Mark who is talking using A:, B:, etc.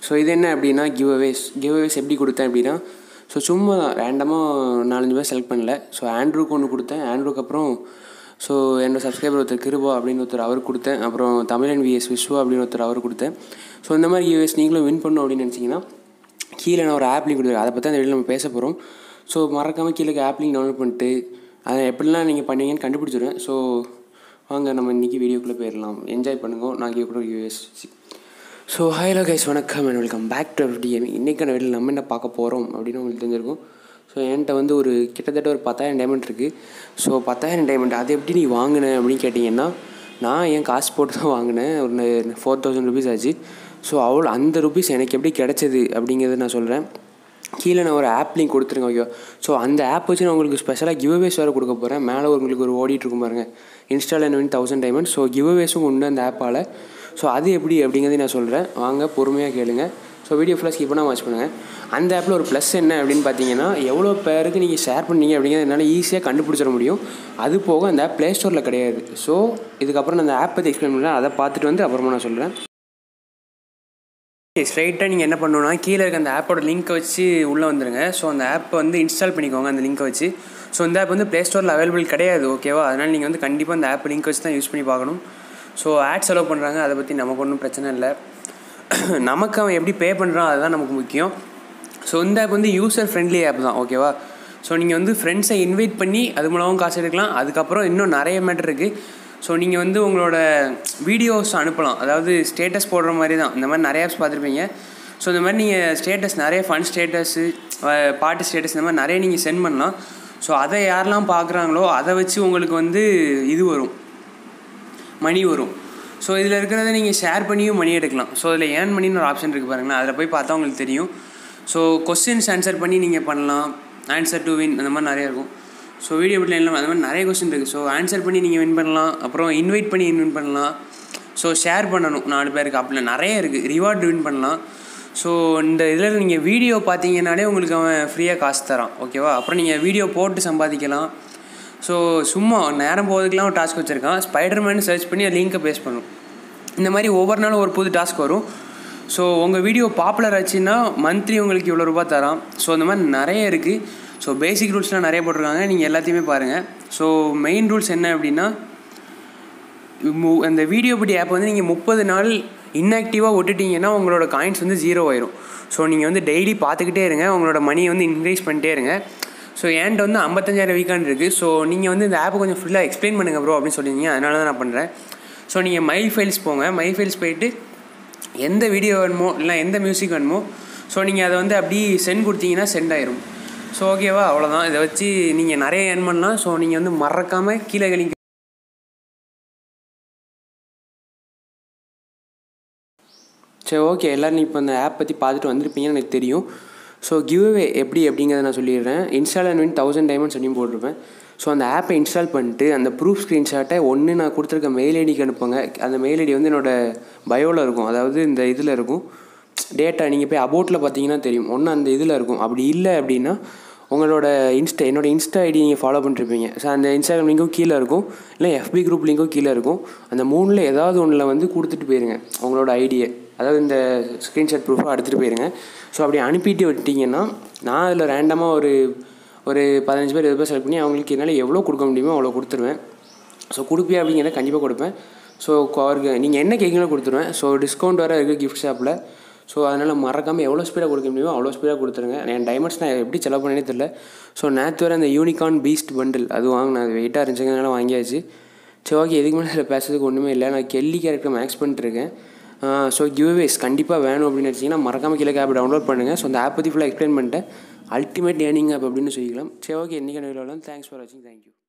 A: so இது என்ன அப்படின்னா கிவ் அவேஸ் கிவ் அவேஸ் எப்படி கொடுத்தேன் அப்படின்னா ஸோ சும்மா தான் ரேண்டமாக நாலஞ்சு பேர் செலக்ட் பண்ணல ஸோ ஆண்ட்ரூக்கு ஒன்று கொடுத்தேன் ஆண்ட்ரூக்கு அப்புறம் ஸோ என்னோடய சப்ஸ்கிரைபர் ஒருத்தர் கிருபா அப்படின்னு ஒருத்தர் அவருக்கு கொடுத்தேன் அப்புறம் தமிழன் விஎஸ் விஸ்வா அப்படின்னு ஒருத்தர் அவருக்கு கொடுத்தேன் ஸோ இந்த மாதிரி யூஎஸ் நீங்களும் வின் பண்ணணும் அப்படின்னு நினச்சிங்கன்னா கீழே நான் ஒரு ஆப் லிங்க் கொடுத்துருக்கேன் அதை பற்றி அந்த வீடியோ நம்ம பேச போகிறோம் ஸோ மறக்காமல் கீழே ஆப் லிங்க் டவுன்லோட் பண்ணிட்டு அதை எப்படிலாம் நீங்கள் பண்ணீங்கன்னு கண்டுபிடிச்சிடுவேன் ஸோ வாங்க நம்ம இன்றைக்கி வீடியோக்குள்ளே போயிடலாம் என்ஜாய் பண்ணுங்க நான் கூட யூஎஸ் ஸோ ஹலோ கைஸ் வணக்கம் and welcome back to TM இன்றைக்கான வீட்டில் நம்ம என்ன பார்க்க போகிறோம் அப்படின்னு உங்களுக்கு தெரிஞ்சிருக்கும் ஸோ என்கிட்ட வந்து ஒரு கிட்டத்தட்ட ஒரு பத்தாயிரம் டைமண்ட் இருக்குது ஸோ பத்தாயிரம் டைமண்ட் அது எப்படி நீ வாங்கின அப்படின்னு கேட்டிங்கன்னா நான் என் காசு போட்டு தான் வாங்கினேன் ஒரு ஃபோர் தௌசண்ட் ருபீஸ் ஆச்சு ஸோ அவ்வளோ அந்த ருபீஸ் எனக்கு எப்படி கிடச்சிது அப்படிங்கிறத நான் சொல்கிறேன் கீழே நான் ஒரு ஆப் லிங்க் கொடுத்துருங்க ஓகே ஸோ அந்த ஆப் வச்சு நான் உங்களுக்கு ஸ்பெஷலாக கிவ்அவேஸ் வேறு கொடுக்க போகிறேன் மேலே உங்களுக்கு ஒரு ஓடிட்டு இருக்கும் பாருங்கள் இன்ஸ்டால் என்ன தௌசண்ட் டைமண்ட் ஸோ கிவ்அவேஸும் உண்டு அந்த ஆப்பால் ஸோ அது எப்படி அப்படிங்கிறதையும் நான் சொல்கிறேன் வாங்க பொறுமையாக கேளுங்க ஸோ வீடியோ ஃபுல்லாக ஸ்கிப் பண்ணால் வாட்ச் பண்ணுங்கள் அந்த ஆப்பில் ஒரு ப்ளஸ் என்ன அப்படின்னு பார்த்தீங்கன்னா எவ்வளோ பேருக்கு நீங்கள் ஷேர் பண்ணீங்க அப்படிங்கிறது என்னால் ஈஸியாக கண்டுபிடிச்சிட முடியும் அது போக அந்த ஆப் ப்ளே ஸ்டோரில் கிடையாது ஸோ இதுக்கப்புறம் நான் அந்த ஆப் பற்றி எக்ஸ்பிளைன் பண்ணுறேன் அதை பார்த்துட்டு வந்து அப்புறமா நான் சொல்கிறேன் ஸ்ட்ரைட்டாக நீங்கள் என்ன பண்ணணும்னா கீழே இருக்க அந்த ஆப்போட லிங்க்கை வச்சு உள்ளே வந்துடுங்க ஸோ அந்த ஆப்பை வந்து இன்ஸ்டால் பண்ணிக்கோங்க அந்த லிங்க்கை வச்சு ஸோ இந்த ஆப் வந்து ப்ளே ஸ்டோரில் அவைலபிள் கிடையாது ஓகேவா அதனால் நீங்கள் வந்து கண்டிப்பாக அந்த ஆப் லிங்க் வச்சு தான் யூஸ் பண்ணி பார்க்கணும் ஸோ ஆட்ஸ் அலோவ் பண்ணுறாங்க அதை பற்றி நமக்கு ஒன்றும் பிரச்சனை இல்லை நமக்கு அவன் எப்படி பே பண்ணுறான் அதுதான் நமக்கு முக்கியம் ஸோ இந்த ஆப் வந்து யூசர் ஃப்ரெண்ட்லி ஆப் தான் ஓகேவா ஸோ நீங்கள் வந்து ஃப்ரெண்ட்ஸை இன்வைட் பண்ணி அது மூலமும் காசு எடுக்கலாம் அதுக்கப்புறம் இன்னும் நிறைய மேட்டர் இருக்குது ஸோ நீங்கள் வந்து உங்களோட வீடியோஸ் அனுப்பலாம் அதாவது ஸ்டேட்டஸ் போடுற மாதிரி தான் இந்த மாதிரி நிறைய ஆப்ஸ் பார்த்துருப்பீங்க ஸோ இந்த மாதிரி நீங்கள் ஸ்டேட்டஸ் நிறைய ஃபன் ஸ்டேட்டஸு பாட்டு ஸ்டேட்டஸ் இந்த மாதிரி நிறைய நீங்கள் சென்ட் பண்ணலாம் ஸோ அதை யாரெல்லாம் பார்க்குறாங்களோ அதை வச்சு உங்களுக்கு வந்து இது வரும் மணி வரும் ஸோ இதில் இருக்கிறத நீங்கள் ஷேர் பண்ணியும் மணி எடுக்கலாம் ஸோ அதில் ஏர்ன் பண்ணின்னு ஒரு ஆப்ஷன் இருக்குது பாருங்களேன் அதில் போய் பார்த்தா உங்களுக்கு தெரியும் ஸோ கொஸ்டின்ஸ் ஆன்சர் பண்ணி நீங்கள் பண்ணலாம் ஆன்சர் டு வின் அந்த மாதிரி நிறைய இருக்கும் ஸோ வீடியோ பிட்டில் எல்லாம் அந்த மாதிரி நிறைய கொஸ்டின் இருக்குது ஸோ ஆன்சர் பண்ணி நீங்கள் வின் பண்ணலாம் அப்புறம் இன்வைட் பண்ணி வின் பண்ணலாம் ஸோ ஷேர் பண்ணணும் நாலு பேருக்கு அப்படிலாம் நிறைய இருக்குது ரிவார்டு வின் பண்ணலாம் ஸோ இந்த இதில் நீங்கள் வீடியோ பார்த்தீங்கன்னாலே உங்களுக்கு அவன் ஃப்ரீயாக காசு தரான் ஓகேவா அப்புறம் நீங்கள் வீடியோ போட்டு சம்பாதிக்கலாம் ஸோ சும்மா நேரம் போகிறதுக்குலாம் ஒரு டாஸ்க் வச்சுருக்கான் ஸ்பைடர்மேன் சர்ச் பண்ணி அது லிங்க்கை பேஸ் பண்ணும் இந்த மாதிரி ஒவ்வொரு நாளும் ஒரு புது டாஸ்க் வரும் ஸோ உங்கள் வீடியோ பாப்புலர் ஆச்சுன்னா மந்த்லி உங்களுக்கு இவ்வளோ ரூபா தரான் ஸோ இந்த மாதிரி நிறைய இருக்குது ஸோ பேசிக் ரூல்ஸ்லாம் நிறைய போட்டிருக்காங்க நீங்கள் எல்லாத்தையுமே பாருங்கள் ஸோ மெயின் ரூல்ஸ் என்ன அப்படின்னா அந்த வீடியோ படி ஆப் வந்து நீங்கள் முப்பது நாள் இன்ஆக்டிவாக விட்டுட்டிங்கன்னா உங்களோட காயின்ஸ் வந்து ஜீரோ ஆயிரும் ஸோ நீங்கள் வந்து டெய்லி பார்த்துக்கிட்டே இருங்க உங்களோட மணியை வந்து இன்க்ரீஸ் பண்ணிட்டே இருங்க ஸோ என்கிட்ட வந்து ஐம்பத்தஞ்சாயிரம் வீக்கான் இருக்குது ஸோ நீங்கள் வந்து இந்த ஆப்பை கொஞ்சம் ஃபுல்லாக எக்ஸ்பிளைன் பண்ணுங்கள் ப்ரோ அப்படின்னு சொல்லியிருந்தீங்க அதனால தான் நான் பண்ணுறேன் ஸோ நீங்கள் மை ஃபைல்ஸ் போங்க மை ஃபைல்ஸ் போயிட்டு எந்த வீடியோ வேணுமோ இல்லை எந்த மியூசிக் வேணுமோ ஸோ நீங்கள் அதை வந்து அப்படி சென்ட் கொடுத்தீங்கன்னா சென்ட் ஆயிரும் ஸோ ஓகேவா அவ்வளோதான் இதை வச்சு நீங்கள் நிறைய ஏர்ன் பண்ணலாம் ஸோ நீங்கள் வந்து மறக்காமல் கீழே கழிங்க சரி ஓகே எல்லோரும் இப்போ அந்த ஆப் பற்றி பார்த்துட்டு வந்திருப்பீங்கன்னு எனக்கு தெரியும் ஸோ கிவ்அவே எப்படி அப்படிங்கிறத நான் சொல்லிடுறேன் install and win thousand diamonds அப்படின்னு போட்டிருப்பேன் ஸோ அந்த ஆப்பை இன்ஸ்டால் பண்ணிட்டு அந்த ப்ரூஃப் ஸ்க்ரீன்ஷாட்டை ஒன்று நான் கொடுத்துருக்க மெயில் ஐடிக்கு அனுப்புங்க அந்த மெயில் ஐடி வந்து என்னோடய பயோவில் இருக்கும் அதாவது இந்த இதில் இருக்கும் டேட்டா நீங்கள் போய் அபோட்டில் பார்த்தீங்கன்னா தெரியும் ஒன்று அந்த இதில் இருக்கும் அப்படி இல்லை அப்படின்னா உங்களோட இன்ஸ்டா என்னோட இன்ஸ்டா ஐடி நீங்கள் ஃபாலோ பண்ணிருப்பீங்க ஸோ அந்த இன்ஸ்டாகிராம் லிங்க்கும் கீழே இருக்கும் இல்லை எஃபி குரூப் லிங்க்கும் கீழே இருக்கும் அந்த மூணில் ஏதாவது ஒன்றில் வந்து கொடுத்துட்டு போயிருங்க உங்களோட ஐடியை அதாவது இந்த ஸ்க்ரீன்ஷாட் ப்ரூஃபாக எடுத்துகிட்டு போயிருங்க ஸோ அப்படி அனுப்பிட்டு விட்டிங்கன்னா நான் அதில் ரேண்டமாக ஒரு ஒரு பதினஞ்சு பேர் இருபது பேர் செலக்ட் பண்ணி அவங்களுக்கு என்னால் எவ்வளோ கொடுக்க முடியுமோ அவ்வளோ கொடுத்துருவேன் ஸோ கொடுப்பியா அப்படிங்கிறத கண்டிப்பாக கொடுப்பேன் ஸோ அவருக்கு நீங்கள் என்ன கேட்குங்களோ கொடுத்துருவேன் ஸோ டிஸ்கவுண்ட் வேறு இருக்குது கிஃப்ட் ஷாப்பில் ஸோ அதனால் மறக்காமல் எவ்வளோ ஸ்பீடாக கொடுக்க முடியுமோ அவ்வளோ ஸ்பீடாக கொடுத்துருங்க என் டைமண்ட்ஸ் நான் எப்படி செலவு பண்ணேனே தெரில ஸோ நேற்று வர அந்த யூனிகான் பீஸ்ட் பண்டில் அது வாங்கினேன் அது வெயிட்டாக இருந்துச்சுங்கிறதுனால வாங்கியாச்சு சரி ஓகே எதுக்கு மேலே இதில் பேசுறதுக்கு ஒன்றுமே இல்லை நான் கெல்லி கேரக்டர் மேக்ஸ் பண்ணிட்டுருக்கேன் ஸோ கிவ்வேஸ் கண்டிப்பாக வேணும் அப்படின்னு வச்சிங்கன்னா மறக்காமல் கீழே ஆப் டவுன்லோட் பண்ணுங்கள் ஸோ அந்த ஆப் பற்றி ஃபுல்லாக எக்ஸ்பிளைன் பண்ணிட்டேன் அல்டிமேட் ஏர்னிங் ஆப் அப்படின்னு சொல்லிக்கலாம் சரி ஓகே இன்றைக்கான வீடியோலாம் தேங்க்ஸ் ஃபார் வாட்சிங் தேங்க்யூ